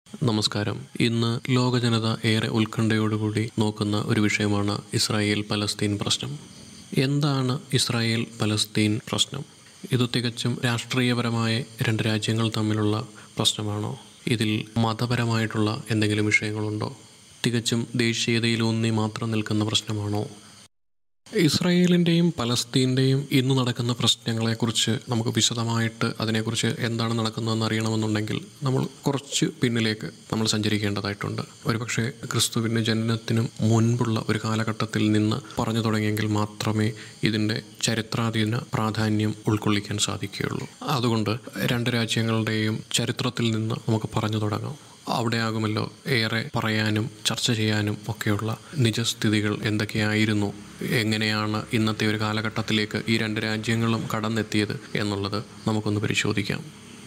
നമസ്കാരം ഇന്ന് ലോക ജനത ഏറെ ഉത്കണ്ഠയോടുകൂടി നോക്കുന്ന ഒരു വിഷയമാണ് ഇസ്രായേൽ പലസ്തീൻ പ്രശ്നം എന്താണ് ഇസ്രായേൽ പലസ്തീൻ പ്രശ്നം ഇത് തികച്ചും രാഷ്ട്രീയപരമായ രണ്ട് രാജ്യങ്ങൾ തമ്മിലുള്ള പ്രശ്നമാണോ ഇതിൽ മതപരമായിട്ടുള്ള എന്തെങ്കിലും വിഷയങ്ങളുണ്ടോ തികച്ചും ദേശീയതയിലൂന്നി മാത്രം നിൽക്കുന്ന പ്രശ്നമാണോ ഇസ്രായേലിൻ്റെയും പലസ്തീൻ്റെയും ഇന്ന് നടക്കുന്ന പ്രശ്നങ്ങളെക്കുറിച്ച് നമുക്ക് വിശദമായിട്ട് അതിനെക്കുറിച്ച് എന്താണ് നടക്കുന്നതെന്ന് അറിയണമെന്നുണ്ടെങ്കിൽ നമ്മൾ കുറച്ച് പിന്നിലേക്ക് നമ്മൾ സഞ്ചരിക്കേണ്ടതായിട്ടുണ്ട് ഒരുപക്ഷെ ക്രിസ്തുവിൻ്റെ ജനനത്തിനും മുൻപുള്ള ഒരു കാലഘട്ടത്തിൽ നിന്ന് പറഞ്ഞു തുടങ്ങിയെങ്കിൽ മാത്രമേ ഇതിൻ്റെ ചരിത്രാധീന പ്രാധാന്യം ഉൾക്കൊള്ളിക്കാൻ സാധിക്കുകയുള്ളൂ അതുകൊണ്ട് രണ്ട് രാജ്യങ്ങളുടെയും ചരിത്രത്തിൽ നിന്ന് നമുക്ക് പറഞ്ഞു തുടങ്ങാം അവിടെയാകുമല്ലോ ഏറെ പറയാനും ചർച്ച ചെയ്യാനും ഒക്കെയുള്ള നിജസ്ഥിതികൾ എന്തൊക്കെയായിരുന്നു എങ്ങനെയാണ് ഇന്നത്തെ ഒരു കാലഘട്ടത്തിലേക്ക് ഈ രണ്ട് രാജ്യങ്ങളും കടന്നെത്തിയത് എന്നുള്ളത് നമുക്കൊന്ന് പരിശോധിക്കാം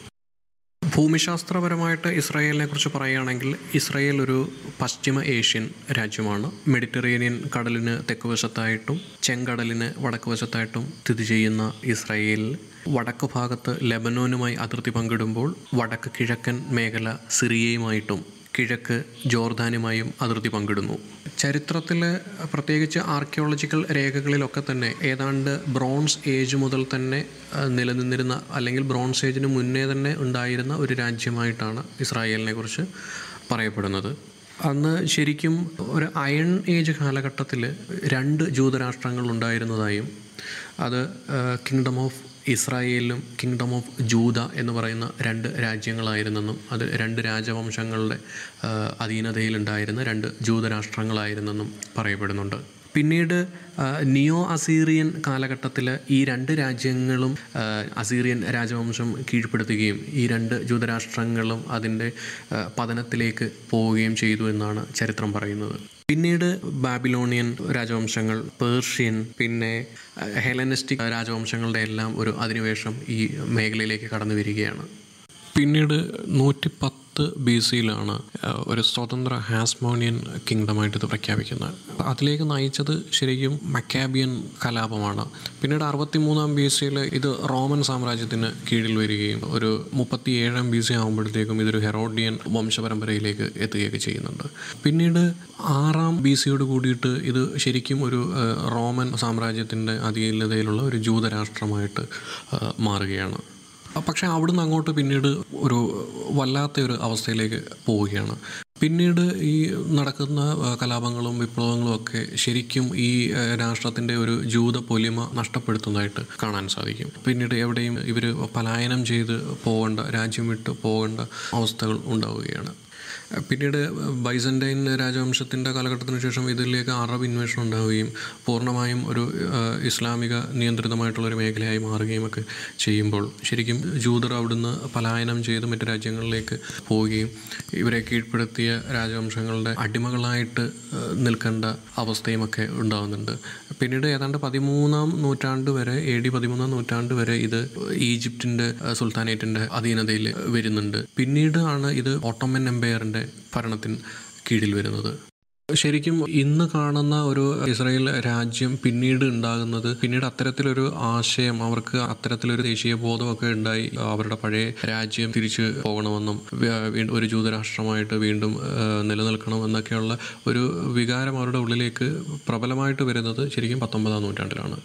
ഭൂമിശാസ്ത്രപരമായിട്ട് ഇസ്രായേലിനെ കുറിച്ച് പറയുകയാണെങ്കിൽ ഇസ്രായേൽ ഒരു പശ്ചിമ ഏഷ്യൻ രാജ്യമാണ് മെഡിറ്ററേനിയൻ കടലിന് തെക്ക് വശത്തായിട്ടും ചെങ്കടലിന് വടക്ക് വശത്തായിട്ടും സ്ഥിതി ചെയ്യുന്ന ഇസ്രായേലിൽ വടക്ക് ഭാഗത്ത് ലെബനോനുമായി അതിർത്തി പങ്കിടുമ്പോൾ വടക്ക് കിഴക്കൻ മേഖല സിറിയയുമായിട്ടും കിഴക്ക് ജോർദാനുമായും അതിർത്തി പങ്കിടുന്നു ചരിത്രത്തിൽ പ്രത്യേകിച്ച് ആർക്കിയോളജിക്കൽ രേഖകളിലൊക്കെ തന്നെ ഏതാണ്ട് ബ്രോൺസ് ഏജ് മുതൽ തന്നെ ആ, നിലനിന്നിരുന്ന അല്ലെങ്കിൽ ബ്രോൺസ് ഏജിന് മുന്നേ തന്നെ ഉണ്ടായിരുന്ന ഒരു രാജ്യമായിട്ടാണ് ഇസ്രായേലിനെ കുറിച്ച് പറയപ്പെടുന്നത് അന്ന് ശരിക്കും ഒരു അയൺ ഏജ് കാലഘട്ടത്തിൽ രണ്ട് ജൂതരാഷ്ട്രങ്ങൾ ഉണ്ടായിരുന്നതായും അത് കിങ്ഡം ഓഫ് ഇസ്രായേലും കിങ്ഡം ഓഫ് ജൂത എന്ന് പറയുന്ന രണ്ട് രാജ്യങ്ങളായിരുന്നെന്നും അത് രണ്ട് രാജവംശങ്ങളുടെ ആ, അധീനതയിലുണ്ടായിരുന്ന രണ്ട് ജൂതരാഷ്ട്രങ്ങളായിരുന്നെന്നും പറയപ്പെടുന്നുണ്ട് പിന്നീട് ആ, നിയോ അസീറിയൻ കാലഘട്ടത്തിൽ ഈ രണ്ട് രാജ്യങ്ങളും ആ, അസീറിയൻ രാജവംശം കീഴ്പ്പെടുത്തുകയും ഈ രണ്ട് ജൂതരാഷ്ട്രങ്ങളും അതിൻ്റെ ആ, പതനത്തിലേക്ക് പോവുകയും ചെയ്തു എന്നാണ് ചരിത്രം പറയുന്നത് പിന്നീട് ബാബിലോണിയൻ രാജവംശങ്ങൾ പേർഷ്യൻ പിന്നെ ആ, ഹെലനിസ്റ്റിക് രാജവംശങ്ങളുടെ എല്ലാം ഒരു അധിനിവേശം ഈ മേഖലയിലേക്ക് കടന്നു വരികയാണ് പിന്നീട് നൂറ്റി പത്ത് ബി സിയിലാണ് ഒരു സ്വതന്ത്ര ഹാസ്മോണിയൻ കിങ്ഡമായിട്ട് ഇത് പ്രഖ്യാപിക്കുന്നത് അതിലേക്ക് നയിച്ചത് ശരിക്കും മക്കാബിയൻ കലാപമാണ് പിന്നീട് അറുപത്തി മൂന്നാം ബി സിയിൽ ഇത് റോമൻ സാമ്രാജ്യത്തിന് കീഴിൽ വരികയും ഒരു മുപ്പത്തി ഏഴാം ബി സി ആകുമ്പോഴത്തേക്കും ഇതൊരു ഹെറോഡിയൻ വംശപരമ്പരയിലേക്ക് എത്തുകയൊക്കെ ചെയ്യുന്നുണ്ട് പിന്നീട് ആറാം ബി സിയോട് കൂടിയിട്ട് ഇത് ശരിക്കും ഒരു ആ, റോമൻ സാമ്രാജ്യത്തിൻ്റെ അധീനതയിലുള്ള ഒരു ജൂതരാഷ്ട്രമായിട്ട് ആ, മാറുകയാണ് പക്ഷേ അവിടുന്ന് അങ്ങോട്ട് പിന്നീട് ഒരു വല്ലാത്ത ഒരു അവസ്ഥയിലേക്ക് പോവുകയാണ് പിന്നീട് ഈ നടക്കുന്ന ആ, കലാപങ്ങളും വിപ്ലവങ്ങളും ഒക്കെ ശരിക്കും ഈ ആ, രാഷ്ട്രത്തിൻ്റെ ഒരു ജൂത പൊലിമ നഷ്ടപ്പെടുത്തുന്നതായിട്ട് കാണാൻ സാധിക്കും പിന്നീട് എവിടെയും ഇവർ പലായനം ചെയ്ത് പോകേണ്ട രാജ്യം വിട്ട് പോകേണ്ട അവസ്ഥകൾ ഉണ്ടാവുകയാണ് പിന്നീട് ബൈസൻറ്റൈൻ രാജവംശത്തിൻ്റെ കാലഘട്ടത്തിന് ശേഷം ഇതിലേക്ക് അറബ് ഇൻവേഷൻ ഉണ്ടാവുകയും പൂർണ്ണമായും ഒരു ആ, ഇസ്ലാമിക നിയന്ത്രിതമായിട്ടുള്ള ഒരു മേഖലയായി മാറുകയും ഒക്കെ ചെയ്യുമ്പോൾ ശരിക്കും ജൂതർ അവിടുന്ന് പലായനം ചെയ്ത് മറ്റ് രാജ്യങ്ങളിലേക്ക് പോവുകയും ഇവരെ കീഴ്പ്പെടുത്തിയ രാജവംശങ്ങളുടെ അടിമകളായിട്ട് ആ, നിൽക്കേണ്ട അവസ്ഥയുമൊക്കെ ഉണ്ടാകുന്നുണ്ട് പിന്നീട് ഏതാണ്ട് പതിമൂന്നാം നൂറ്റാണ്ട് വരെ എ ഡി പതിമൂന്നാം നൂറ്റാണ്ട് വരെ ഇത് ഈജിപ്തിൻ്റെ ആ, സുൽത്താനേറ്റിൻ്റെ അധീനതയിൽ വരുന്നുണ്ട് പിന്നീട് ആണ് ഇത് ഓട്ടോമൻ എംപയറിൻ്റെ ഭരണത്തിന് കീഴിൽ വരുന്നത് ശരിക്കും ഇന്ന് കാണുന്ന ഒരു ഇസ്രായേൽ രാജ്യം പിന്നീട് ഉണ്ടാകുന്നത് പിന്നീട് അത്തരത്തിലൊരു ആശയം അവർക്ക് അത്തരത്തിലൊരു ദേശീയ ബോധമൊക്കെ ഉണ്ടായി അവരുടെ പഴയ രാജ്യം തിരിച്ചു പോകണമെന്നും വ- വീണ്ടും ഒരു ജൂതരാഷ്ട്രമായിട്ട് വീണ്ടും ആ, നിലനിൽക്കണമെന്നൊക്കെയുള്ള ഒരു വികാരം അവരുടെ ഉള്ളിലേക്ക് പ്രബലമായിട്ട് വരുന്നത് ശരിക്കും പത്തൊമ്പതാം നൂറ്റാണ്ടിലാണ്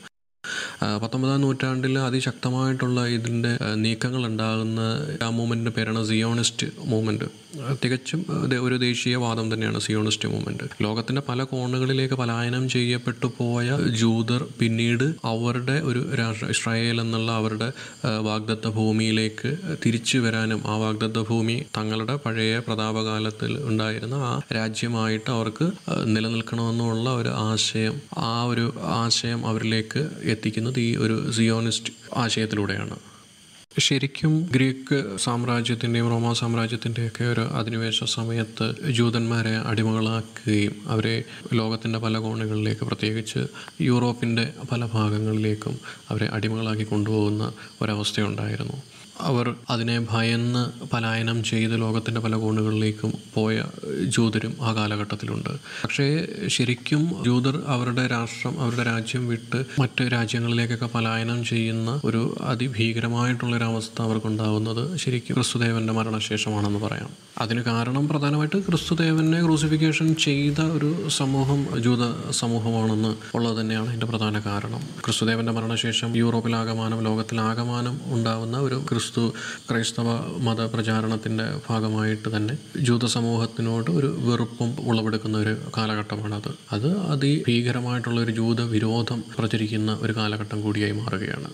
ആ, പത്തൊമ്പതാം നൂറ്റാണ്ടിൽ അതിശക്തമായിട്ടുള്ള ഇതിൻ്റെ ആ, നീക്കങ്ങൾ ഉണ്ടാകുന്ന ആ മൂവ്മെൻറ്റിൻ്റെ പേരാണ് സിയോണിസ്റ്റ് മൂവ്മെൻറ്റ് തികച്ചും ആ, ദേ- ഒരു ദേശീയവാദം തന്നെയാണ് സിയോണിസ്റ്റ് മൂവ്മെൻറ്റ് ലോകത്തിൻ്റെ പല കോണുകളിലേക്ക് പലായനം ചെയ്യപ്പെട്ടു പോയ ജൂതർ പിന്നീട് അവരുടെ ഒരു രാഷ്ട്ര ഇസ്രായേൽ എന്നുള്ള അവരുടെ ആ, വാഗ്ദത്ത ഭൂമിയിലേക്ക് തിരിച്ചു വരാനും ആ വാഗ്ദത്ത ഭൂമി തങ്ങളുടെ പഴയ പ്രതാപകാലത്തിൽ ഉണ്ടായിരുന്ന ആ രാജ്യമായിട്ട് അവർക്ക് ആ, നിലനിൽക്കണമെന്നുള്ള ഒരു ആശയം ആ ഒരു ആശയം അവരിലേക്ക് എത്തിക്കുന്നത് ഈ ഒരു സിയോണിസ്റ്റ് ആശയത്തിലൂടെയാണ് ശരിക്കും ഗ്രീക്ക് സാമ്രാജ്യത്തിൻ്റെയും റോമാ സാമ്രാജ്യത്തിൻ്റെയൊക്കെ ഒരു അധിനിവേശ സമയത്ത് ജൂതന്മാരെ അടിമകളാക്കുകയും അവരെ ലോകത്തിൻ്റെ പല കോണുകളിലേക്ക് പ്രത്യേകിച്ച് യൂറോപ്പിൻ്റെ പല ഭാഗങ്ങളിലേക്കും അവരെ അടിമകളാക്കി കൊണ്ടുപോകുന്ന ഒരവസ്ഥയുണ്ടായിരുന്നു അവർ അതിനെ ഭയന്ന് പലായനം ചെയ്ത് ലോകത്തിൻ്റെ പല കോണുകളിലേക്കും പോയ ജൂതരും ആ കാലഘട്ടത്തിലുണ്ട് പക്ഷേ ശരിക്കും ജൂതർ അവരുടെ രാഷ്ട്രം അവരുടെ രാജ്യം വിട്ട് മറ്റ് രാജ്യങ്ങളിലേക്കൊക്കെ പലായനം ചെയ്യുന്ന ഒരു അതിഭീകരമായിട്ടുള്ളൊരവസ്ഥ അവർക്കുണ്ടാവുന്നത് ശരിക്കും ക്രിസ്തുദേവൻ്റെ മരണശേഷമാണെന്ന് പറയാം അതിന് കാരണം പ്രധാനമായിട്ട് ക്രിസ്തുദേവനെ ക്രൂസിഫിക്കേഷൻ ചെയ്ത ഒരു സമൂഹം ജൂത സമൂഹമാണെന്ന് ഉള്ളത് തന്നെയാണ് അതിൻ്റെ പ്രധാന കാരണം ക്രിസ്തുദേവൻ്റെ മരണശേഷം യൂറോപ്പിലാകമാനം ലോകത്തിലാകമാനം ഉണ്ടാവുന്ന ഒരു ക്രിസ്തു ക്രൈസ്തവ മത പ്രചാരണത്തിൻ്റെ ഭാഗമായിട്ട് തന്നെ ജൂത സമൂഹത്തിനോട് ഒരു വെറുപ്പും ഉളവെടുക്കുന്ന ഒരു കാലഘട്ടമാണത് അത് അതിഭീകരമായിട്ടുള്ള ഒരു ജൂത വിരോധം പ്രചരിക്കുന്ന ഒരു കാലഘട്ടം കൂടിയായി മാറുകയാണ്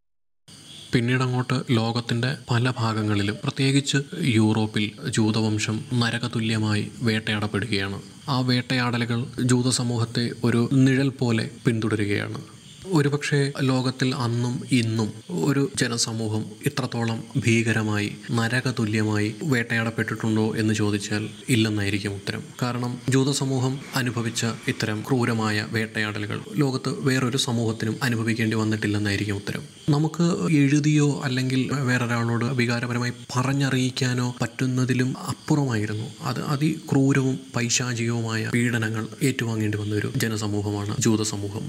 പിന്നീട് അങ്ങോട്ട് ലോകത്തിൻ്റെ പല ഭാഗങ്ങളിലും പ്രത്യേകിച്ച് യൂറോപ്പിൽ ജൂതവംശം നരകതുല്യമായി വേട്ടയാടപ്പെടുകയാണ് ആ വേട്ടയാടലുകൾ ജൂത സമൂഹത്തെ ഒരു നിഴൽ പോലെ പിന്തുടരുകയാണ് ഒരുപക്ഷെ ലോകത്തിൽ അന്നും ഇന്നും ഒരു ജനസമൂഹം ഇത്രത്തോളം ഭീകരമായി നരകതുല്യമായി വേട്ടയാടപ്പെട്ടിട്ടുണ്ടോ എന്ന് ചോദിച്ചാൽ ഇല്ലെന്നായിരിക്കും ഉത്തരം കാരണം ജൂത സമൂഹം അനുഭവിച്ച ഇത്തരം ക്രൂരമായ വേട്ടയാടലുകൾ ലോകത്ത് വേറൊരു സമൂഹത്തിനും അനുഭവിക്കേണ്ടി വന്നിട്ടില്ലെന്നായിരിക്കും ഉത്തരം നമുക്ക് എഴുതിയോ അല്ലെങ്കിൽ വേറൊരാളോട് വികാരപരമായി പറഞ്ഞറിയിക്കാനോ പറ്റുന്നതിലും അപ്പുറമായിരുന്നു അത് അതിക്രൂരവും പൈശാചികവുമായ പീഡനങ്ങൾ ഏറ്റുവാങ്ങേണ്ടി വന്ന ഒരു ജനസമൂഹമാണ് ജൂത സമൂഹം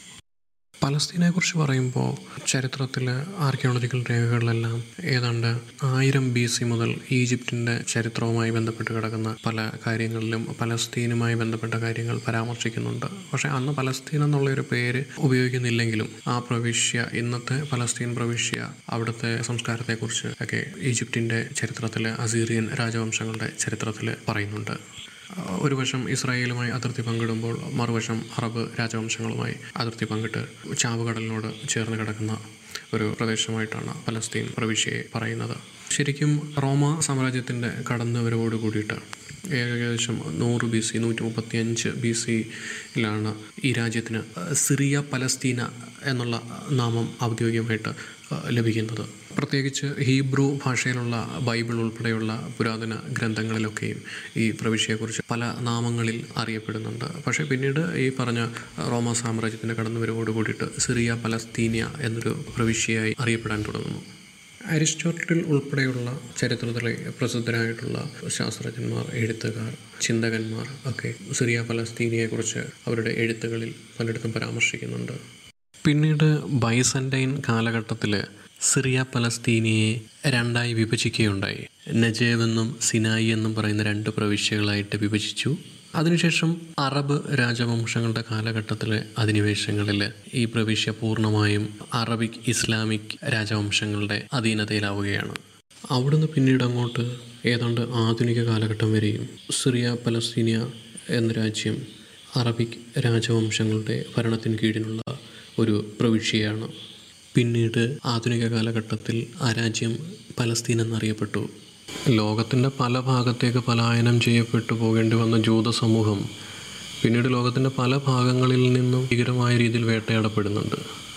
പലസ്തീനെക്കുറിച്ച് പറയുമ്പോൾ ചരിത്രത്തിലെ ആർക്കിയോളജിക്കൽ രേഖകളിലെല്ലാം ഏതാണ്ട് ആയിരം ബി സി മുതൽ ഈജിപ്തിൻ്റെ ചരിത്രവുമായി ബന്ധപ്പെട്ട് കിടക്കുന്ന പല കാര്യങ്ങളിലും പലസ്തീനുമായി ബന്ധപ്പെട്ട കാര്യങ്ങൾ പരാമർശിക്കുന്നുണ്ട് പക്ഷേ അന്ന് പലസ്തീൻ എന്നുള്ളൊരു പേര് ഉപയോഗിക്കുന്നില്ലെങ്കിലും ആ പ്രവിശ്യ ഇന്നത്തെ പലസ്തീൻ പ്രവിശ്യ അവിടുത്തെ സംസ്കാരത്തെക്കുറിച്ച് ഒക്കെ ഈജിപ്തിൻ്റെ ചരിത്രത്തിൽ അസീറിയൻ രാജവംശങ്ങളുടെ ചരിത്രത്തിൽ പറയുന്നുണ്ട് ഒരു വശം ഇസ്രായേലുമായി അതിർത്തി പങ്കിടുമ്പോൾ മറുവശം അറബ് രാജവംശങ്ങളുമായി അതിർത്തി പങ്കിട്ട് ചാവുകടലിനോട് ചേർന്ന് കിടക്കുന്ന ഒരു പ്രദേശമായിട്ടാണ് പലസ്തീൻ പ്രവിശ്യയെ പറയുന്നത് ശരിക്കും റോമ സാമ്രാജ്യത്തിൻ്റെ കടന്നുവരവോട് കൂടിയിട്ട് ഏകദേശം നൂറ് ബി സി നൂറ്റി മുപ്പത്തി അഞ്ച് ബി സിയിലാണ് ഈ രാജ്യത്തിന് സിറിയ പലസ്തീന എന്നുള്ള നാമം ഔദ്യോഗികമായിട്ട് ലഭിക്കുന്നത് പ്രത്യേകിച്ച് ഹീബ്രു ഭാഷയിലുള്ള ബൈബിൾ ഉൾപ്പെടെയുള്ള പുരാതന ഗ്രന്ഥങ്ങളിലൊക്കെയും ഈ പ്രവിശ്യയെക്കുറിച്ച് പല നാമങ്ങളിൽ അറിയപ്പെടുന്നുണ്ട് പക്ഷേ പിന്നീട് ഈ പറഞ്ഞ റോമ സാമ്രാജ്യത്തിൻ്റെ കടന്നുവരവോട് കൂടിയിട്ട് സിറിയ പലസ്തീനിയ എന്നൊരു പ്രവിശ്യയായി അറിയപ്പെടാൻ തുടങ്ങുന്നു അരിസ്റ്റോട്ടിൽ ഉൾപ്പെടെയുള്ള ചരിത്രത്തിലെ പ്രസിദ്ധരായിട്ടുള്ള ശാസ്ത്രജ്ഞന്മാർ എഴുത്തുകാർ ചിന്തകന്മാർ ഒക്കെ സിറിയ പലസ്തീനിയെക്കുറിച്ച് അവരുടെ എഴുത്തുകളിൽ പലയിടത്തും പരാമർശിക്കുന്നുണ്ട് പിന്നീട് ബൈസൻറ്റൈൻ കാലഘട്ടത്തിൽ സിറിയ പലസ്തീനിയെ രണ്ടായി വിഭജിക്കുകയുണ്ടായി നജേവ് എന്നും സിനായി എന്നും പറയുന്ന രണ്ട് പ്രവിശ്യകളായിട്ട് വിഭജിച്ചു അതിനുശേഷം അറബ് രാജവംശങ്ങളുടെ കാലഘട്ടത്തിലെ അധിനിവേശങ്ങളിൽ ഈ പ്രവിശ്യ പൂർണ്ണമായും അറബിക് ഇസ്ലാമിക് രാജവംശങ്ങളുടെ അധീനതയിലാവുകയാണ് അവിടുന്ന് പിന്നീട് അങ്ങോട്ട് ഏതാണ്ട് ആധുനിക കാലഘട്ടം വരെയും സിറിയ പലസ്തീനിയ എന്ന രാജ്യം അറബിക് രാജവംശങ്ങളുടെ ഭരണത്തിന് കീഴിലുള്ള ഒരു പ്രവിശ്യയാണ് പിന്നീട് ആധുനിക കാലഘട്ടത്തിൽ ആ രാജ്യം പലസ്തീൻ എന്നറിയപ്പെട്ടു ലോകത്തിൻ്റെ പല ഭാഗത്തേക്ക് പലായനം ചെയ്യപ്പെട്ടു പോകേണ്ടി വന്ന ജൂത സമൂഹം പിന്നീട് ലോകത്തിൻ്റെ പല ഭാഗങ്ങളിൽ നിന്നും ഭീകരമായ രീതിയിൽ വേട്ടയാടപ്പെടുന്നുണ്ട്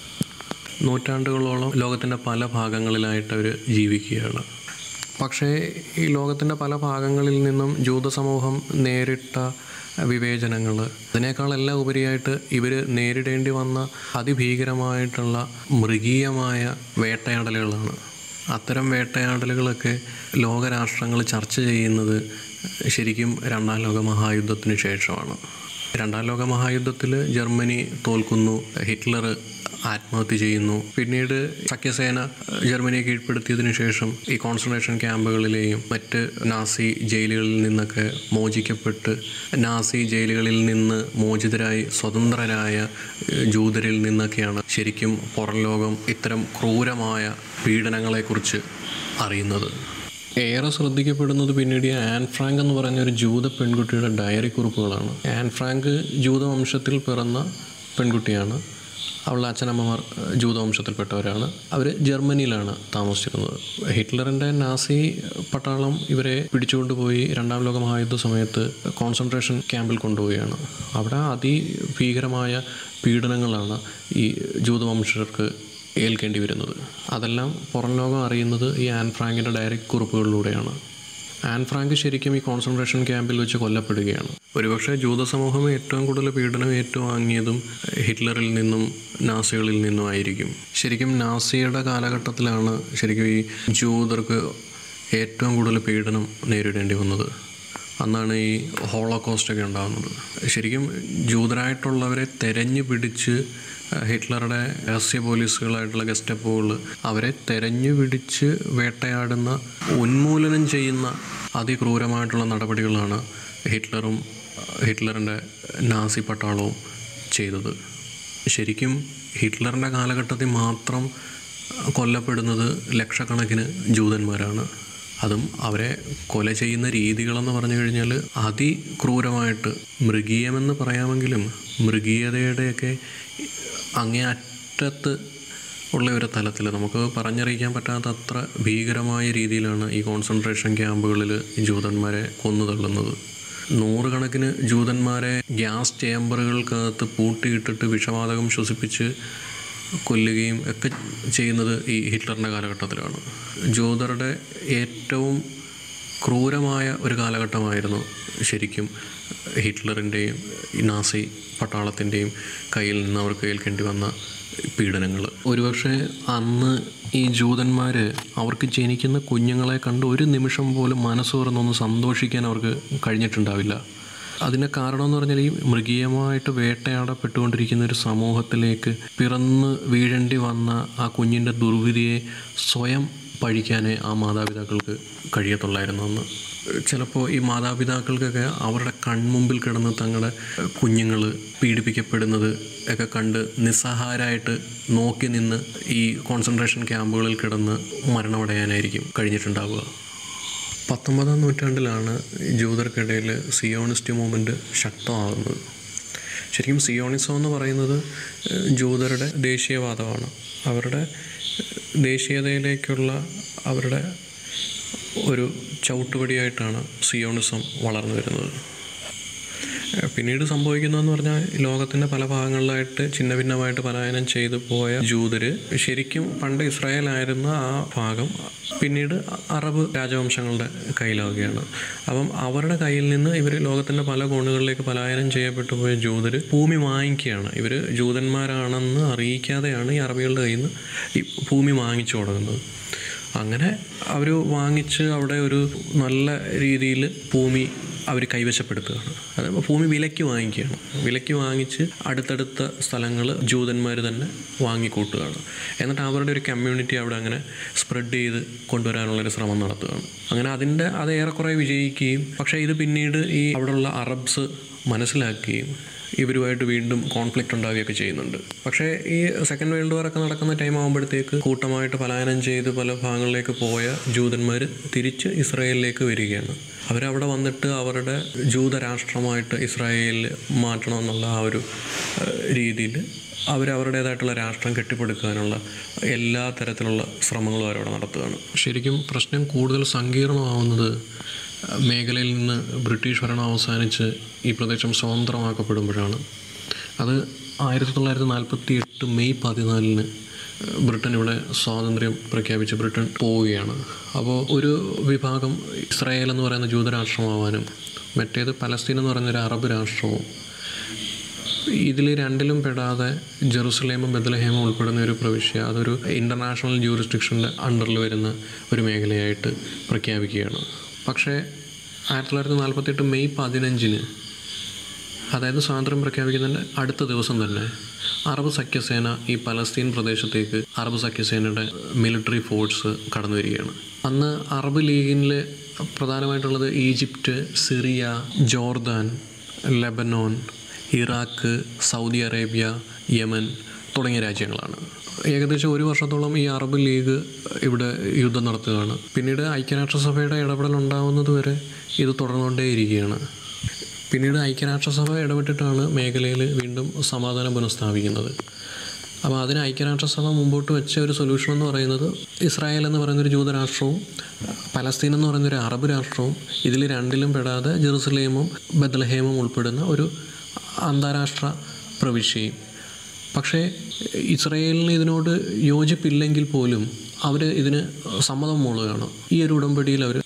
നൂറ്റാണ്ടുകളോളം ലോകത്തിൻ്റെ പല ഭാഗങ്ങളിലായിട്ട് അവർ ജീവിക്കുകയാണ് പക്ഷേ ഈ ലോകത്തിൻ്റെ പല ഭാഗങ്ങളിൽ നിന്നും ജൂത സമൂഹം നേരിട്ട വിവേചനങ്ങൾ അതിനേക്കാളെല്ലാം ഉപരിയായിട്ട് ഇവർ നേരിടേണ്ടി വന്ന അതിഭീകരമായിട്ടുള്ള മൃഗീയമായ വേട്ടയാടലുകളാണ് അത്തരം വേട്ടയാടലുകളൊക്കെ ലോകരാഷ്ട്രങ്ങൾ ചർച്ച ചെയ്യുന്നത് ശരിക്കും രണ്ടാം ലോക മഹായുദ്ധത്തിന് ശേഷമാണ് രണ്ടാം ലോക മഹായുദ്ധത്തിൽ ജർമ്മനി തോൽക്കുന്നു ഹിറ്റ്ലർ ആത്മഹത്യ ചെയ്യുന്നു പിന്നീട് സഖ്യസേന ജർമ്മനിയെ കീഴ്പ്പെടുത്തിയതിനു ശേഷം ഈ കോൺസെൻട്രേഷൻ ക്യാമ്പുകളിലെയും മറ്റ് നാസി ജയിലുകളിൽ നിന്നൊക്കെ മോചിക്കപ്പെട്ട് നാസി ജയിലുകളിൽ നിന്ന് മോചിതരായി സ്വതന്ത്രരായ ജൂതരിൽ നിന്നൊക്കെയാണ് ശരിക്കും പുറം ലോകം ഇത്തരം ക്രൂരമായ പീഡനങ്ങളെക്കുറിച്ച് അറിയുന്നത് ഏറെ ശ്രദ്ധിക്കപ്പെടുന്നത് പിന്നീട് ഈ ആൻ ഫ്രാങ്ക് എന്ന് പറയുന്ന ഒരു ജൂത പെൺകുട്ടിയുടെ ഡയറി കുറിപ്പുകളാണ് ആൻ ഫ്രാങ്ക് ജൂതവംശത്തിൽ പിറന്ന പെൺകുട്ടിയാണ് അവളുടെ അച്ഛനമ്മമാർ ജൂതവംശത്തിൽപ്പെട്ടവരാണ് അവർ ജർമ്മനിയിലാണ് താമസിച്ചിരുന്നത് ഹിറ്റ്ലറിൻ്റെ നാസി പട്ടാളം ഇവരെ പിടിച്ചുകൊണ്ടുപോയി രണ്ടാം ലോക മഹായുദ്ധ സമയത്ത് കോൺസെൻട്രേഷൻ ക്യാമ്പിൽ കൊണ്ടുപോവുകയാണ് അവിടെ അതിഭീകരമായ പീഡനങ്ങളാണ് ഈ ജൂതവംശർക്ക് ഏൽക്കേണ്ടി വരുന്നത് അതെല്ലാം പുറം ലോകം അറിയുന്നത് ഈ ആൻ ഫ്രാങ്കിൻ്റെ ഡയറി കുറിപ്പുകളിലൂടെയാണ് ആൻ ഫ്രാങ്ക് ശരിക്കും ഈ കോൺസെൻട്രേഷൻ ക്യാമ്പിൽ വെച്ച് കൊല്ലപ്പെടുകയാണ് ഒരുപക്ഷെ ജൂത സമൂഹം ഏറ്റവും കൂടുതൽ പീഡനം ഏറ്റുവാങ്ങിയതും ഹിറ്റ്ലറിൽ നിന്നും നാസികളിൽ നിന്നും ആയിരിക്കും ശരിക്കും നാസിയുടെ കാലഘട്ടത്തിലാണ് ശരിക്കും ഈ ജൂതർക്ക് ഏറ്റവും കൂടുതൽ പീഡനം നേരിടേണ്ടി വന്നത് അന്നാണ് ഈ ഹോളോകോസ്റ്റൊക്കെ ഉണ്ടാകുന്നത് ശരിക്കും ജൂതരായിട്ടുള്ളവരെ തെരഞ്ഞു പിടിച്ച് ഹിറ്റ്ലറുടെ രഹസ്യ പോലീസുകളായിട്ടുള്ള ഗസ്റ്റപ്പോകൾ അവരെ തെരഞ്ഞു പിടിച്ച് വേട്ടയാടുന്ന ഉന്മൂലനം ചെയ്യുന്ന അതിക്രൂരമായിട്ടുള്ള നടപടികളാണ് ഹിറ്റ്ലറും ഹിറ്റ്ലറിൻ്റെ നാസി പട്ടാളവും ചെയ്തത് ശരിക്കും ഹിറ്റ്ലറിൻ്റെ കാലഘട്ടത്തിൽ മാത്രം കൊല്ലപ്പെടുന്നത് ലക്ഷക്കണക്കിന് ജൂതന്മാരാണ് അതും അവരെ കൊല ചെയ്യുന്ന രീതികളെന്ന് പറഞ്ഞു കഴിഞ്ഞാൽ അതിക്രൂരമായിട്ട് മൃഗീയമെന്ന് പറയാമെങ്കിലും മൃഗീയതയുടെയൊക്കെ അങ്ങേ അറ്റത്ത് ഉള്ള ഒരു തലത്തിൽ നമുക്ക് പറഞ്ഞറിയിക്കാൻ പറ്റാത്ത അത്ര ഭീകരമായ രീതിയിലാണ് ഈ കോൺസെൻട്രേഷൻ ക്യാമ്പുകളിൽ ജൂതന്മാരെ കൊന്നു തള്ളുന്നത് നൂറുകണക്കിന് ജൂതന്മാരെ ഗ്യാസ് ചേമ്പറുകൾക്കകത്ത് പൂട്ടിയിട്ടിട്ട് വിഷവാതകം ശ്വസിപ്പിച്ച് കൊല്ലുകയും ഒക്കെ ചെയ്യുന്നത് ഈ ഹിറ്റ്ലറിൻ്റെ കാലഘട്ടത്തിലാണ് ജൂതരുടെ ഏറ്റവും ക്രൂരമായ ഒരു കാലഘട്ടമായിരുന്നു ശരിക്കും ഹിറ്റ്ലറിൻ്റെയും നാസി പട്ടാളത്തിൻ്റെയും കയ്യിൽ നിന്ന് അവർക്ക് ഏൽക്കേണ്ടി വന്ന പീഡനങ്ങൾ ഒരുപക്ഷെ അന്ന് ഈ ജൂതന്മാർ അവർക്ക് ജനിക്കുന്ന കുഞ്ഞുങ്ങളെ കണ്ട് ഒരു നിമിഷം പോലും മനസ്സ് തുറന്നൊന്ന് സന്തോഷിക്കാൻ അവർക്ക് കഴിഞ്ഞിട്ടുണ്ടാവില്ല അതിന് കാരണം എന്ന് പറഞ്ഞാൽ ഈ മൃഗീയമായിട്ട് വേട്ടയാടപ്പെട്ടുകൊണ്ടിരിക്കുന്ന ഒരു സമൂഹത്തിലേക്ക് പിറന്ന് വീഴേണ്ടി വന്ന ആ കുഞ്ഞിൻ്റെ ദുർവിധിയെ സ്വയം പഴിക്കാനേ ആ മാതാപിതാക്കൾക്ക് കഴിയത്തുള്ളായിരുന്നു അന്ന് ചിലപ്പോൾ ഈ മാതാപിതാക്കൾക്കൊക്കെ അവരുടെ കൺമുമ്പിൽ കിടന്ന് തങ്ങളുടെ കുഞ്ഞുങ്ങൾ പീഡിപ്പിക്കപ്പെടുന്നത് ഒക്കെ കണ്ട് നിസ്സഹായരായിട്ട് നോക്കി നിന്ന് ഈ കോൺസെൻട്രേഷൻ ക്യാമ്പുകളിൽ കിടന്ന് മരണമടയാനായിരിക്കും കഴിഞ്ഞിട്ടുണ്ടാവുക പത്തൊമ്പതാം നൂറ്റാണ്ടിലാണ് ജൂതർക്കിടയിൽ സിയോണിസ്റ്റ് മൂവ്മെൻറ്റ് ശക്തമാകുന്നത് ശരിക്കും സിയോണിസം എന്ന് പറയുന്നത് ഏഹ്, ജൂതരുടെ ദേശീയവാദമാണ് അവരുടെ ദേശീയതയിലേക്കുള്ള അവരുടെ ഒരു ചവിട്ടുപടിയായിട്ടാണ് സിയോണിസം വളർന്നു വരുന്നത് ഏഹ്, പിന്നീട് സംഭവിക്കുന്നതെന്ന് പറഞ്ഞാൽ ലോകത്തിൻ്റെ പല ഭാഗങ്ങളിലായിട്ട് ചിന്ന ഭിന്നമായിട്ട് പലായനം ചെയ്തു പോയ ജൂതര് ശരിക്കും പണ്ട് ഇസ്രായേലായിരുന്ന ആ ഭാഗം പിന്നീട് അറബ് രാജവംശങ്ങളുടെ കയ്യിലാവുകയാണ് അപ്പം അവരുടെ കയ്യിൽ നിന്ന് ഇവർ ലോകത്തിൻ്റെ പല കോണുകളിലേക്ക് പലായനം ചെയ്യപ്പെട്ടു പോയ ജൂതർ ഭൂമി വാങ്ങിക്കുകയാണ് ഇവർ ജൂതന്മാരാണെന്ന് അറിയിക്കാതെയാണ് ഈ അറബികളുടെ കയ്യിൽ നിന്ന് ഈ ഭൂമി വാങ്ങിച്ചു തുടങ്ങുന്നത് അങ്ങനെ അവർ വാങ്ങിച്ച് അവിടെ ഒരു നല്ല രീതിയിൽ ഭൂമി അവർ കൈവശപ്പെടുത്തുകയാണ് അതായത് ഭൂമി വിലയ്ക്ക് വാങ്ങിക്കുകയാണ് വിലയ്ക്ക് വാങ്ങിച്ച് അടുത്തടുത്ത സ്ഥലങ്ങൾ ജൂതന്മാർ തന്നെ വാങ്ങിക്കൂട്ടുകയാണ് എന്നിട്ട് അവരുടെ ഒരു കമ്മ്യൂണിറ്റി അവിടെ അങ്ങനെ സ്പ്രെഡ് ചെയ്ത് കൊണ്ടുവരാനുള്ളൊരു ശ്രമം നടത്തുകയാണ് അങ്ങനെ അതിൻ്റെ അത് ഏറെക്കുറെ വിജയിക്കുകയും പക്ഷേ ഇത് പിന്നീട് ഈ അവിടെയുള്ള അറബ്സ് മനസ്സിലാക്കുകയും ഇവരുമായിട്ട് വീണ്ടും കോൺഫ്ലിക്റ്റ് ഉണ്ടാവുകയൊക്കെ ചെയ്യുന്നുണ്ട് പക്ഷേ ഈ സെക്കൻഡ് വേൾഡ് വാർ ഒക്കെ നടക്കുന്ന ടൈം ആകുമ്പോഴത്തേക്ക് കൂട്ടമായിട്ട് പലായനം ചെയ്ത് പല ഭാഗങ്ങളിലേക്ക് പോയ ജൂതന്മാർ തിരിച്ച് ഇസ്രായേലിലേക്ക് വരികയാണ് അവരവിടെ വന്നിട്ട് അവരുടെ ജൂതരാഷ്ട്രമായിട്ട് ഇസ്രായേലിൽ മാറ്റണം എന്നുള്ള ആ ഒരു രീതിയിൽ അവരവരുടേതായിട്ടുള്ള രാഷ്ട്രം കെട്ടിപ്പടുക്കാനുള്ള എല്ലാ തരത്തിലുള്ള ശ്രമങ്ങളും അവരവിടെ നടത്തുകയാണ് ശരിക്കും പ്രശ്നം കൂടുതൽ സങ്കീർണമാവുന്നത് മേഖലയിൽ നിന്ന് ബ്രിട്ടീഷ് ഭരണം അവസാനിച്ച് ഈ പ്രദേശം സ്വതന്ത്രമാക്കപ്പെടുമ്പോഴാണ് അത് ആയിരത്തി തൊള്ളായിരത്തി നാൽപ്പത്തി എട്ട് മെയ് പതിനാലിന് ബ്രിട്ടൻ ഇവിടെ സ്വാതന്ത്ര്യം പ്രഖ്യാപിച്ച് ബ്രിട്ടൻ പോവുകയാണ് അപ്പോൾ ഒരു വിഭാഗം ഇസ്രായേൽ എന്ന് പറയുന്ന ജൂതരാഷ്ട്രമാവാനും മറ്റേത് പലസ്തീൻ എന്ന് പറയുന്ന ഒരു അറബ് രാഷ്ട്രവും ഇതിൽ രണ്ടിലും പെടാതെ ജെറുസലേമും ബദലഹേമും ഉൾപ്പെടുന്ന ഒരു പ്രവിശ്യ അതൊരു ഇൻ്റർനാഷണൽ ജൂറിസ്ഡിക്ഷൻ്റെ അണ്ടറിൽ വരുന്ന ഒരു മേഖലയായിട്ട് പ്രഖ്യാപിക്കുകയാണ് പക്ഷേ ആയിരത്തി തൊള്ളായിരത്തി നാൽപ്പത്തെട്ട് മെയ് പതിനഞ്ചിന് അതായത് സ്വാതന്ത്ര്യം പ്രഖ്യാപിക്കുന്നതിൻ്റെ അടുത്ത ദിവസം തന്നെ അറബ് സഖ്യസേന ഈ പലസ്തീൻ പ്രദേശത്തേക്ക് അറബ് സഖ്യസേനയുടെ മിലിറ്ററി ഫോഴ്സ് കടന്നു വരികയാണ് അന്ന് അറബ് ലീഗിൽ പ്രധാനമായിട്ടുള്ളത് Egypt Syria Jordan Lebanon Iraq Saudi Arabia Yemen തുടങ്ങിയ രാജ്യങ്ങളാണ് ഏകദേശം ഒരു വർഷത്തോളം ഈ അറബ് ലീഗ് ഇവിടെ യുദ്ധം നടത്തുകയാണ് പിന്നീട് ഐക്യരാഷ്ട്രസഭയുടെ ഇടപെടൽ ഉണ്ടാവുന്നത് വരെ ഇത് തുടർന്നുകൊണ്ടേയിരിക്കുകയാണ് പിന്നീട് ഐക്യരാഷ്ട്രസഭ ഇടപെട്ടിട്ടാണ് മേഖലയിൽ വീണ്ടും സമാധാനം പുനഃസ്ഥാപിക്കുന്നത് അപ്പോൾ അതിന് ഐക്യരാഷ്ട്രസഭ മുമ്പോട്ട് വെച്ച ഒരു സൊല്യൂഷൻ എന്ന് പറയുന്നത് ഇസ്രായേൽ എന്ന് പറയുന്നൊരു ജൂതരാഷ്ട്രവും പലസ്തീൻ എന്ന് പറയുന്നൊരു അറബ് രാഷ്ട്രവും ഇതിൽ രണ്ടിലും പെടാതെ ജെറുസലേമും ബദലഹേമും ഉൾപ്പെടുന്ന ഒരു അന്താരാഷ്ട്ര പ്രവിശ്യയും പക്ഷേ ഇസ്രയേലിന് ഇതിനോട് യോജിപ്പില്ലെങ്കിൽ പോലും അവർ ഇതിന് സമ്മതം മൂളുകയാണ് ഈ ഒരു ഉടമ്പടിയിൽ അവർ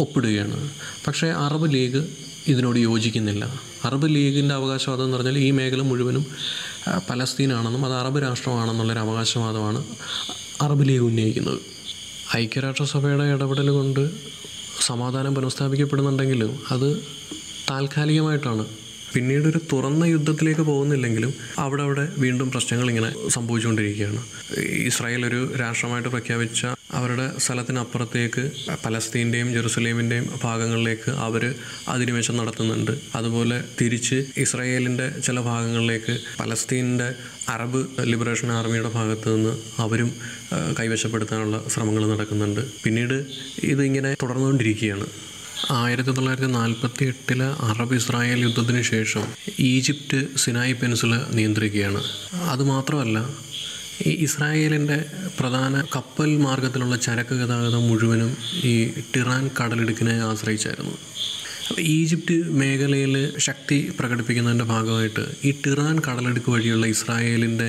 ഒപ്പിടുകയാണ് പക്ഷേ അറബ് ലീഗ് ഇതിനോട് യോജിക്കുന്നില്ല അറബ് ലീഗിൻ്റെ അവകാശവാദം എന്ന് പറഞ്ഞാൽ ഈ മേഖല മുഴുവനും ആ, പലസ്തീനാണെന്നും അത് അറബ് രാഷ്ട്രമാണെന്നുള്ളൊരു അവകാശവാദമാണ് അറബ് ലീഗ് ഉന്നയിക്കുന്നത് ഐക്യരാഷ്ട്രസഭയുടെ ഇടപെടൽ കൊണ്ട് സമാധാനം പുനഃസ്ഥാപിക്കപ്പെടുന്നുണ്ടെങ്കിലും അത് താൽക്കാലികമായിട്ടാണ് പിന്നീട് ഒരു തുറന്ന യുദ്ധത്തിലേക്ക് പോകുന്നില്ലെങ്കിലും അവിടെ അവിടെ വീണ്ടും പ്രശ്നങ്ങൾ ഇങ്ങനെ സംഭവിച്ചുകൊണ്ടിരിക്കുകയാണ് ഇസ്രായേൽ ഒരു രാഷ്ട്രമായിട്ട് പ്രഖ്യാപിച്ച അവരുടെ സ്ഥലത്തിനപ്പുറത്തേക്ക് പലസ്തീൻ്റെയും ജെറുസലേമിൻ്റെയും ഭാഗങ്ങളിലേക്ക് അവർ അധിനിവേശം നടത്തുന്നുണ്ട് അതുപോലെ തിരിച്ച് ഇസ്രായേലിൻ്റെ ചില ഭാഗങ്ങളിലേക്ക് പലസ്തീനിൻ്റെ അറബ് ലിബറേഷൻ ആർമിയുടെ ഭാഗത്ത് നിന്ന് അവരും ആ, കൈവശപ്പെടുത്താനുള്ള ശ്രമങ്ങൾ നടക്കുന്നുണ്ട് പിന്നീട് ഇതിങ്ങനെ തുടർന്നുകൊണ്ടിരിക്കുകയാണ് ആയിരത്തി തൊള്ളായിരത്തി നാൽപ്പത്തി എട്ടിലെ അറബ് ഇസ്രായേൽ യുദ്ധത്തിന് ശേഷം ഈജിപ്റ്റ് സിനായി പെൻസിൽ നിയന്ത്രിക്കുകയാണ് അതുമാത്രമല്ല ഈ ഇസ്രായേലിൻ്റെ പ്രധാന കപ്പൽ മാർഗത്തിലുള്ള ചരക്ക് ഗതാഗതം മുഴുവനും ഈ ടിറാൻ കടലിടുക്കിനെ ആശ്രയിച്ചായിരുന്നു അപ്പോൾ ഈജിപ്റ്റ് മേഖലയിൽ ശക്തി പ്രകടിപ്പിക്കുന്നതിൻ്റെ ഭാഗമായിട്ട് ഈ ടിറാൻ കടലിടുക്ക് വഴിയുള്ള ഇസ്രായേലിൻ്റെ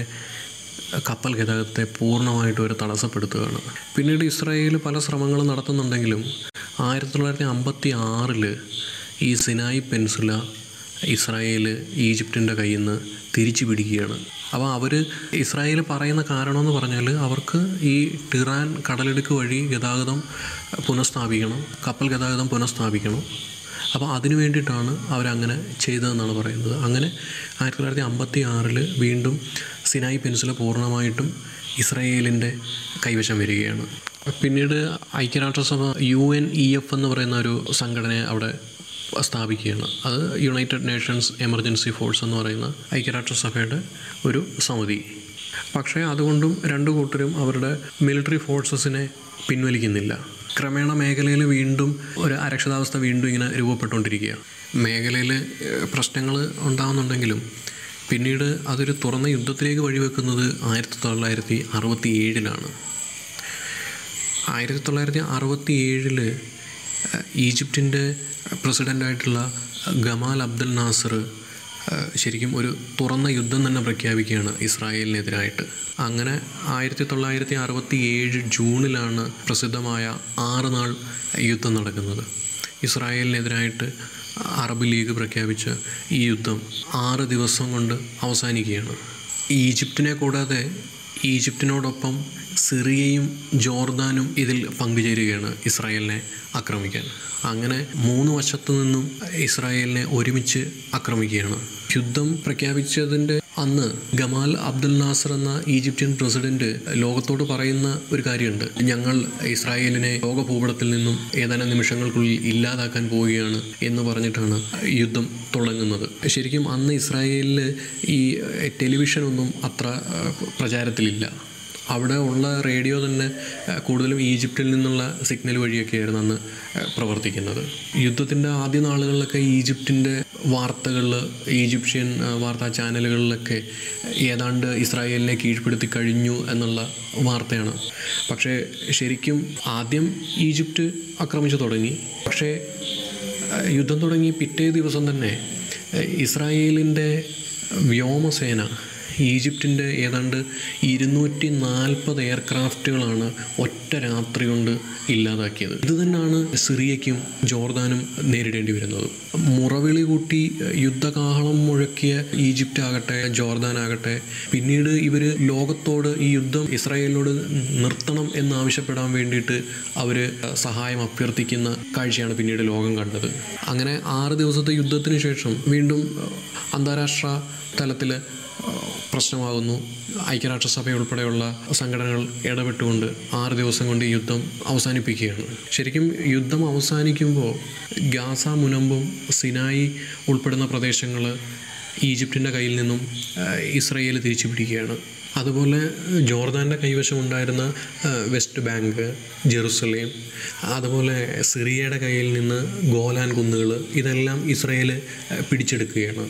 കപ്പൽ ഗതാഗതത്തെ പൂർണ്ണമായിട്ട് ഒരു തടസ്സപ്പെടുത്തുകയാണ് പിന്നീട് ഇസ്രായേൽ പല ശ്രമങ്ങളും നടത്തുന്നുണ്ടെങ്കിലും ആയിരത്തി തൊള്ളായിരത്തി അമ്പത്തി ആറിൽ ഈ സിനായി പെൻസുല ഇസ്രായേൽ ഈജിപ്തിൻ്റെ കയ്യിൽ നിന്ന് തിരിച്ചു പിടിക്കുകയാണ് അപ്പോൾ അവർ ഇസ്രായേൽ പറയുന്ന കാരണമെന്ന് പറഞ്ഞാൽ അവർക്ക് ഈ ടിറാൻ കടലിടുക്ക് വഴി ഗതാഗതം പുനഃസ്ഥാപിക്കണം കപ്പൽ ഗതാഗതം പുനഃസ്ഥാപിക്കണം അപ്പോൾ അതിനു വേണ്ടിയിട്ടാണ് അവരങ്ങനെ ചെയ്തതെന്നാണ് പറയുന്നത് അങ്ങനെ ആയിരത്തി തൊള്ളായിരത്തി അമ്പത്തി ആറിൽ വീണ്ടും സിനായി പെൻസിൽ പൂർണ്ണമായിട്ടും ഇസ്രയേലിൻ്റെ കൈവശം വരികയാണ് പിന്നീട് ഐക്യരാഷ്ട്രസഭ യു എൻ ഇ എഫ് എന്ന് പറയുന്ന ഒരു സംഘടനയെ അവിടെ സ്ഥാപിക്കുകയാണ് അത് യുണൈറ്റഡ് നേഷൻസ് എമർജൻസി ഫോഴ്സ് എന്ന് പറയുന്ന ഐക്യരാഷ്ട്രസഭയുടെ ഒരു സമിതി പക്ഷേ അതുകൊണ്ടും രണ്ടു കൂട്ടരും അവരുടെ മിലിറ്ററി ഫോഴ്സസിനെ പിൻവലിക്കുന്നില്ല ക്രമേണ മേഖലയിൽ വീണ്ടും ഒരു അരക്ഷിതാവസ്ഥ വീണ്ടും ഇങ്ങനെ രൂപപ്പെട്ടുകൊണ്ടിരിക്കുകയാണ് മേഖലയിൽ പ്രശ്നങ്ങൾ ഉണ്ടാകുന്നുണ്ടെങ്കിലും പിന്നീട് അതൊരു തുറന്ന യുദ്ധത്തിലേക്ക് വഴിവെക്കുന്നത് ആയിരത്തി തൊള്ളായിരത്തി അറുപത്തി ഏഴിലാണ് ആയിരത്തി തൊള്ളായിരത്തി അറുപത്തി ഏഴില് ഈജിപ്തിൻ്റെ പ്രസിഡൻ്റായിട്ടുള്ള ഗമാൽ അബ്ദുൽ നാസർ ഏഹ്, ശരിക്കും ഒരു തുറന്ന യുദ്ധം തന്നെ പ്രഖ്യാപിക്കുകയാണ് ഇസ്രായേലിനെതിരായിട്ട് അങ്ങനെ ആയിരത്തി തൊള്ളായിരത്തി അറുപത്തി ഏഴ് ജൂണിലാണ് പ്രസിദ്ധമായ ആറ് നാൾ യുദ്ധം നടക്കുന്നത് ഇസ്രായേലിനെതിരായിട്ട് അറബ് ലീഗ് പ്രഖ്യാപിച്ച ഈ യുദ്ധം ആറ് ദിവസം കൊണ്ട് അവസാനിക്കുകയാണ് ഈജിപ്തിനെ കൂടാതെ ഈജിപ്തിനോടൊപ്പം സിറിയയും ജോർദാനും ഇതിൽ പങ്കുചേരുകയാണ് ഇസ്രായേലിനെ ആക്രമിക്കാൻ അങ്ങനെ മൂന്ന് വശത്തു നിന്നും ഇസ്രായേലിനെ ഒരുമിച്ച് ആക്രമിക്കുകയാണ് യുദ്ധം പ്രഖ്യാപിച്ചതിൻ്റെ അന്ന് ഗമാൽ അബ്ദുൽ നാസർ എന്ന ഈജിപ്ഷ്യൻ പ്രസിഡന്റ് ലോകത്തോട് പറയുന്ന ഒരു കാര്യമുണ്ട് ഞങ്ങൾ ഇസ്രായേലിനെ ലോക ഭൂപടത്തിൽ നിന്നും ഏതാനും നിമിഷങ്ങൾക്കുള്ളിൽ ഇല്ലാതാക്കാൻ പോവുകയാണ് എന്ന് പറഞ്ഞിട്ടാണ് യുദ്ധം തുടങ്ങുന്നത് ശരിക്കും അന്ന് ഇസ്രായേലിൽ ഈ ടെലിവിഷനൊന്നും അത്ര ആ, പ്രചാരത്തിലില്ല അവിടെ ഉള്ള റേഡിയോ തന്നെ ആ, കൂടുതലും ഈജിപ്തിൽ നിന്നുള്ള സിഗ്നൽ വഴിയൊക്കെയായിരുന്നു അന്ന് ആ, പ്രവർത്തിക്കുന്നത് യുദ്ധത്തിൻ്റെ ആദ്യ നാളുകളിലൊക്കെ ഈജിപ്തിൻ്റെ വാർത്തകളിൽ ഈജിപ്ഷ്യൻ ആ, വാർത്താ ചാനലുകളിലൊക്കെ ഏതാണ്ട് ഇസ്രായേലിനെ കീഴ്പ്പെടുത്തി കഴിഞ്ഞു എന്നുള്ള വാർത്തയാണ് പക്ഷേ ശരിക്കും ആദ്യം ഈജിപ്റ്റ് ആക്രമിച്ചു തുടങ്ങി പക്ഷേ ആ, യുദ്ധം തുടങ്ങി പിറ്റേ ദിവസം തന്നെ ആ, ഇസ്രായേലിൻ്റെ വ്യോമസേന ഈജിപ്തിൻ്റെ ഏതാണ്ട് ഇരുന്നൂറ്റി നാൽപ്പത് എയർക്രാഫ്റ്റുകളാണ് ഒറ്റ രാത്രി കൊണ്ട് ഇല്ലാതാക്കിയത് ഇത് തന്നെയാണ് സിറിയയ്ക്കും ജോർദാനും നേരിടേണ്ടി വരുന്നത് മുറവിളി കൂട്ടി യുദ്ധകാഹളം മുഴക്കിയ ഈജിപ്റ്റ് ആകട്ടെ ജോർദാൻ ആകട്ടെ പിന്നീട് ഇവർ ലോകത്തോട് ഈ യുദ്ധം ഇസ്രായേലിനോട് നിർത്തണം എന്ന് ആവശ്യപ്പെടാൻ വേണ്ടിയിട്ട് അവർ സഹായം അഭ്യർത്ഥിക്കുന്ന കാഴ്ചയാണ് പിന്നീട് ലോകം കണ്ടത് അങ്ങനെ ആറ് ദിവസത്തെ യുദ്ധത്തിന് ശേഷം വീണ്ടും അന്താരാഷ്ട്ര തലത്തിൽ പ്രശ്നമാകുന്നു ഐക്യരാഷ്ട്രസഭ ഉൾപ്പെടെയുള്ള സംഘടനകൾ ഇടപെട്ടുകൊണ്ട് ആറ് ദിവസം കൊണ്ട് ഈ യുദ്ധം അവസാനിപ്പിക്കുകയാണ് ശരിക്കും യുദ്ധം അവസാനിക്കുമ്പോൾ ഗാസ മുനമ്പും സിനായി ഉൾപ്പെടുന്ന പ്രദേശങ്ങൾ ഈജിപ്തിൻ്റെ കയ്യിൽ നിന്നും ആ, ഇസ്രയേൽ തിരിച്ചു പിടിക്കുകയാണ് അതുപോലെ ജോർദാൻ്റെ കൈവശം ഉണ്ടായിരുന്ന ആ, വെസ്റ്റ് ബാങ്ക് ജെറുസലേം അതുപോലെ സിറിയയുടെ കയ്യിൽ നിന്ന് ഗോലാൻ കുന്നുകൾ ഇതെല്ലാം ഇസ്രയേൽ ആ, പിടിച്ചെടുക്കുകയാണ്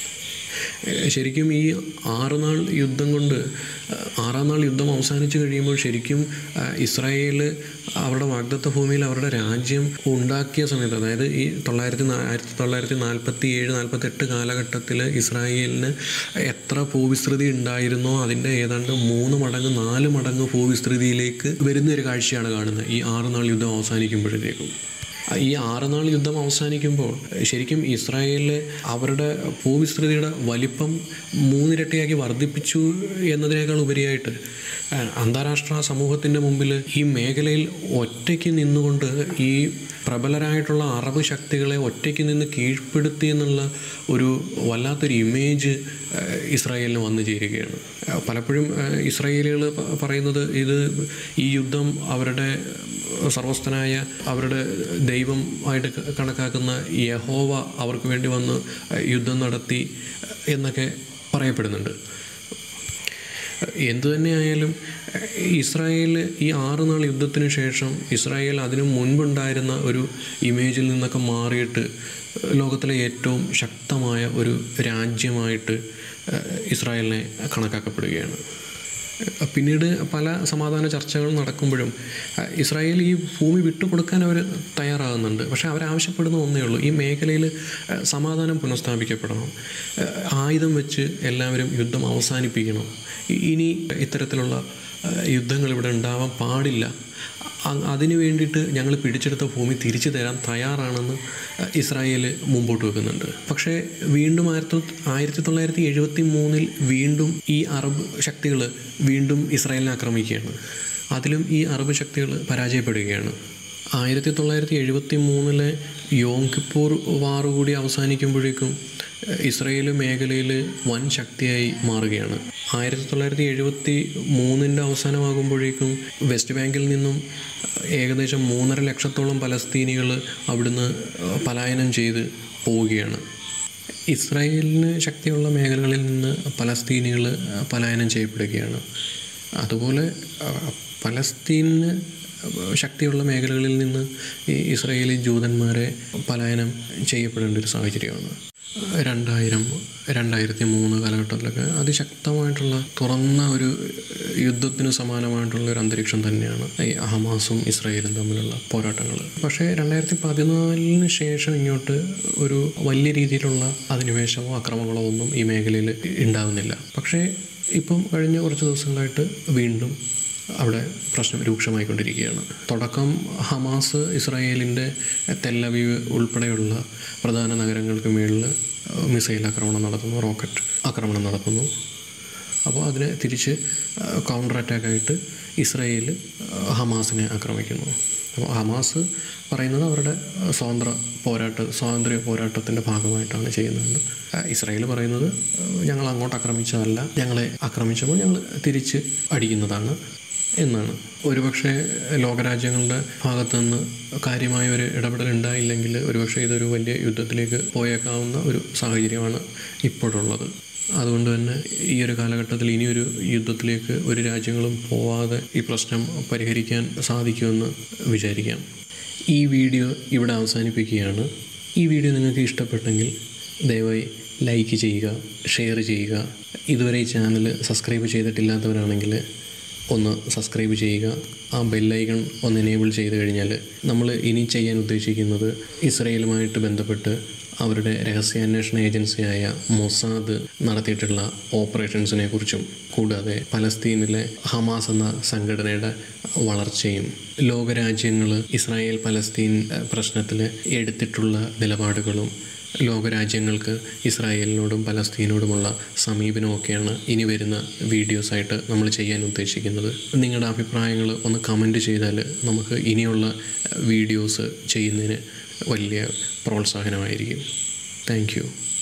ഏഹ് ശരിക്കും ഈ ആറ് നാൾ യുദ്ധം കൊണ്ട് ഏഹ് ആറാം നാൾ യുദ്ധം അവസാനിച്ച് കഴിയുമ്പോൾ ശരിക്കും ഏഹ് ഇസ്രായേൽ അവരുടെ വാഗ്ദത്ത ഭൂമിയിൽ അവരുടെ രാജ്യം ഉണ്ടാക്കിയ സമയത്ത് അതായത് ഈ തൊള്ളായിരത്തി നാ- ആയിരത്തി തൊള്ളായിരത്തി നാൽപ്പത്തി ഏഴ് നാൽപ്പത്തെട്ട് കാലഘട്ടത്തിൽ ഇസ്രായേലിന് എത്ര ഭൂവിസ്തൃതി ഉണ്ടായിരുന്നോ അതിൻ്റെ ഏതാണ്ട് മൂന്ന് മടങ്ങ് നാല് മടങ്ങ് ഭൂവിസ്തൃതിയിലേക്ക് വരുന്ന ഒരു കാഴ്ചയാണ് കാണുന്നത് ഈ ആറ് നാൾ യുദ്ധം അവസാനിക്കുമ്പോഴത്തേക്കും ഈ ആറ് നാൾ യുദ്ധം അവസാനിക്കുമ്പോൾ ശരിക്കും ഇസ്രായേൽ അവരുടെ ഭൂവിസ്തൃതിയുടെ വലിപ്പം മൂന്നിരട്ടിയാക്കി വർദ്ധിപ്പിച്ചു എന്നതിനേക്കാൾ ഉപരിയായിട്ട് ആ, അന്താരാഷ്ട്ര സമൂഹത്തിൻ്റെ മുമ്പിൽ ഈ മേഖലയിൽ ഒറ്റയ്ക്ക് നിന്നുകൊണ്ട് ഈ പ്രബലരായിട്ടുള്ള അറബ് ശക്തികളെ ഒറ്റയ്ക്ക് നിന്ന് കീഴ്പ്പെടുത്തി എന്നുള്ള ഒരു വല്ലാത്തൊരു ഇമേജ് ആ, ഇസ്രായേലിന് വന്നു ചേരുകയാണ് ആ, പലപ്പോഴും ആ, ഇസ്രായേലികൾ പ- പറയുന്നത് ഇത് ഈ യുദ്ധം അവരുടെ സർവസ്ഥനായ അവരുടെ ദൈവം ആയിട്ട് ക- കണക്കാക്കുന്ന യഹോവ അവർക്ക് വേണ്ടി വന്ന് യുദ്ധം നടത്തി എന്നൊക്കെ പറയപ്പെടുന്നുണ്ട് എന്തു തന്നെയായാലും ഇസ്രായേൽ ഈ ആറ് നാൾ യുദ്ധത്തിന് ശേഷം ഇസ്രായേൽ അതിനു മുൻപുണ്ടായിരുന്ന ഒരു ഇമേജിൽ നിന്നൊക്കെ മാറിയിട്ട് ലോകത്തിലെ ഏറ്റവും ശക്തമായ ഒരു രാജ്യമായിട്ട് ഇസ്രായേലിനെ കണക്കാക്കപ്പെടുകയാണ് പിന്നീട് പല സമാധാന ചർച്ചകൾ നടക്കുമ്പോഴും അഹ് ഇസ്രായേൽ ഈ ഭൂമി വിട്ടുകൊടുക്കാൻ അവർ തയ്യാറാകുന്നുണ്ട് പക്ഷേ അവരാവശ്യപ്പെടുന്ന ഒന്നേ ഉള്ളൂ ഈ മേഖലയിൽ അഹ് സമാധാനം പുനഃസ്ഥാപിക്കപ്പെടണം അഹ് ആയുധം വെച്ച് എല്ലാവരും യുദ്ധം അവസാനിപ്പിക്കണം ഇ- ഇനി ഇത്തരത്തിലുള്ള അഹ് യുദ്ധങ്ങൾ ഇവിടെ ഉണ്ടാവാൻ പാടില്ല അ- അതിനു വേണ്ടിയിട്ട് ഞങ്ങൾ പിടിച്ചെടുത്ത ഭൂമി തിരിച്ചു തരാൻ തയ്യാറാണെന്ന് ഇസ്രായേൽ മുമ്പോട്ട് വെക്കുന്നുണ്ട് പക്ഷേ വീണ്ടും ആയിരത്തി ആയിരത്തി തൊള്ളായിരത്തി എഴുപത്തി മൂന്നിൽ വീണ്ടും ഈ അറബ് ശക്തികൾ വീണ്ടും ഇസ്രായേലിനെ ആക്രമിക്കുകയാണ് അതിലും ഈ അറബ് ശക്തികൾ പരാജയപ്പെടുകയാണ് ആയിരത്തി തൊള്ളായിരത്തി എഴുപത്തി മൂന്നിലെ യോം കിപ്പൂർ വാർ കൂടി അവസാനിക്കുമ്പോഴേക്കും ഇസ്രയേൽ മേഖലയിൽ വൻ ശക്തിയായി മാറുകയാണ് ആയിരത്തി തൊള്ളായിരത്തി എഴുപത്തി മൂന്നിൻ്റെ അവസാനമാകുമ്പോഴേക്കും വെസ്റ്റ് ബാങ്കിൽ നിന്നും ഏകദേശം മൂന്നര ലക്ഷത്തോളം പലസ്തീനികൾ അവിടുന്ന് പലായനം ചെയ്ത് പോവുകയാണ് ഇസ്രായേലിന് ശക്തിയുള്ള മേഖലകളിൽ നിന്ന് പലസ്തീനികൾ പലായനം ചെയ്യപ്പെടുകയാണ് അതുപോലെ അഹ്, പലസ്തീനിന് ശക്തിയുള്ള മേഖലകളിൽ നിന്ന് ഈ ഇസ്രായേലി ജൂതന്മാരെ പലായനം ചെയ്യപ്പെടേണ്ട ഒരു സാഹചര്യമാണ് രണ്ടായിരം രണ്ടായിരത്തി മൂന്ന് കാലഘട്ടത്തിലൊക്കെ അതിശക്തമായിട്ടുള്ള തുറന്ന ഒരു യുദ്ധത്തിന് സമാനമായിട്ടുള്ള ഒരു അന്തരീക്ഷം തന്നെയാണ് ഈ ഹമാസും ഇസ്രായേലും തമ്മിലുള്ള പോരാട്ടങ്ങൾ പക്ഷേ രണ്ടായിരത്തി പതിനാലിന് ശേഷം ഇങ്ങോട്ട് ഒരു വലിയ രീതിയിലുള്ള അധിനിവേശമോ അക്രമങ്ങളോ ഒന്നും ഈ മേഖലയിൽ ഉണ്ടാകുന്നില്ല പക്ഷേ ഇപ്പം കഴിഞ്ഞ കുറച്ച് ദിവസങ്ങളായിട്ട് വീണ്ടും അവിടെ പ്രശ്നം രൂക്ഷമായിക്കൊണ്ടിരിക്കുകയാണ് തുടക്കം ഹമാസ് ഇസ്രായേലിൻ്റെ തെല്ലവീവ് ഉൾപ്പെടെയുള്ള പ്രധാന നഗരങ്ങൾക്ക് മുകളിൽ മിസൈൽ ആക്രമണം നടത്തുന്നു റോക്കറ്റ് ആക്രമണം നടത്തുന്നു അപ്പോൾ അതിനെ തിരിച്ച് കൗണ്ടർ അറ്റാക്കായിട്ട് ഇസ്രായേൽ ഹമാസിനെ ആക്രമിക്കുന്നു അപ്പോൾ ഹമാസ് പറയുന്നത് അവരുടെ സ്വതന്ത്ര പോരാട്ട സ്വാതന്ത്ര്യ പോരാട്ടത്തിൻ്റെ ഭാഗമായിട്ടാണ് ചെയ്യുന്നത് ഇസ്രായേൽ പറയുന്നത് ഞങ്ങൾ അങ്ങോട്ട് ആക്രമിച്ചതല്ല ഞങ്ങളെ ആക്രമിച്ചപ്പോൾ ഞങ്ങൾ തിരിച്ച് അടിക്കുന്നതാണ് എന്നാണ് ഒരുപക്ഷെ ലോകരാജ്യങ്ങളുടെ ഭാഗത്തു നിന്ന് കാര്യമായ ഒരു ഇടപെടൽ ഉണ്ടായില്ലെങ്കിൽ ഒരുപക്ഷെ ഇതൊരു വലിയ യുദ്ധത്തിലേക്ക് പോയേക്കാവുന്ന ഒരു സാഹചര്യമാണ് ഇപ്പോഴുള്ളത് അതുകൊണ്ട് തന്നെ ഈ ഒരു കാലഘട്ടത്തിൽ ഇനിയൊരു യുദ്ധത്തിലേക്ക് ഒരു രാജ്യങ്ങളും പോവാതെ ഈ പ്രശ്നം പരിഹരിക്കാൻ സാധിക്കുമെന്ന് വിചാരിക്കാം ഈ വീഡിയോ ഇവിടെ അവസാനിപ്പിക്കുകയാണ് ഈ വീഡിയോ നിങ്ങൾക്ക് ഇഷ്ടപ്പെട്ടെങ്കിൽ ദയവായി ലൈക്ക് ചെയ്യുക ഷെയർ ചെയ്യുക ഇതുവരെ ഈ ചാനൽ സബ്സ്ക്രൈബ് ചെയ്തിട്ടില്ലാത്തവരാണെങ്കിൽ ഒന്ന് സബ്സ്ക്രൈബ് ചെയ്യുക ആ ബെല്ലൈക്കൺ ഒന്ന് എനേബിൾ ചെയ്ത് കഴിഞ്ഞാൽ നമ്മൾ ഇനി ചെയ്യാൻ ഉദ്ദേശിക്കുന്നത് ഇസ്രയേലുമായിട്ട് ബന്ധപ്പെട്ട് അവരുടെ രഹസ്യാന്വേഷണ ഏജൻസിയായ മൊസാദ് നടത്തിയിട്ടുള്ള ഓപ്പറേഷൻസിനെ കുറിച്ചും കൂടാതെ പലസ്തീനിലെ ഹമാസ് എന്ന സംഘടനയുടെ വളർച്ചയും ലോകരാജ്യങ്ങൾ ഇസ്രായേൽ പലസ്തീൻ പ്രശ്നത്തിൽ എടുത്തിട്ടുള്ള നിലപാടുകളും ലോകരാജ്യങ്ങൾക്ക് ഇസ്രായേലിനോടും പലസ്തീനോടുമുള്ള സമീപനമൊക്കെയാണ് ഇനി വരുന്ന വീഡിയോസായിട്ട് നമ്മൾ ചെയ്യാൻ ഉദ്ദേശിക്കുന്നത് നിങ്ങളുടെ അഭിപ്രായങ്ങൾ ഒന്ന് കമൻറ്റ് ചെയ്താൽ നമുക്ക് ഇനിയുള്ള വീഡിയോസ് ചെയ്യുന്നതിന് വലിയ പ്രോത്സാഹനമായിരിക്കും താങ്ക് യു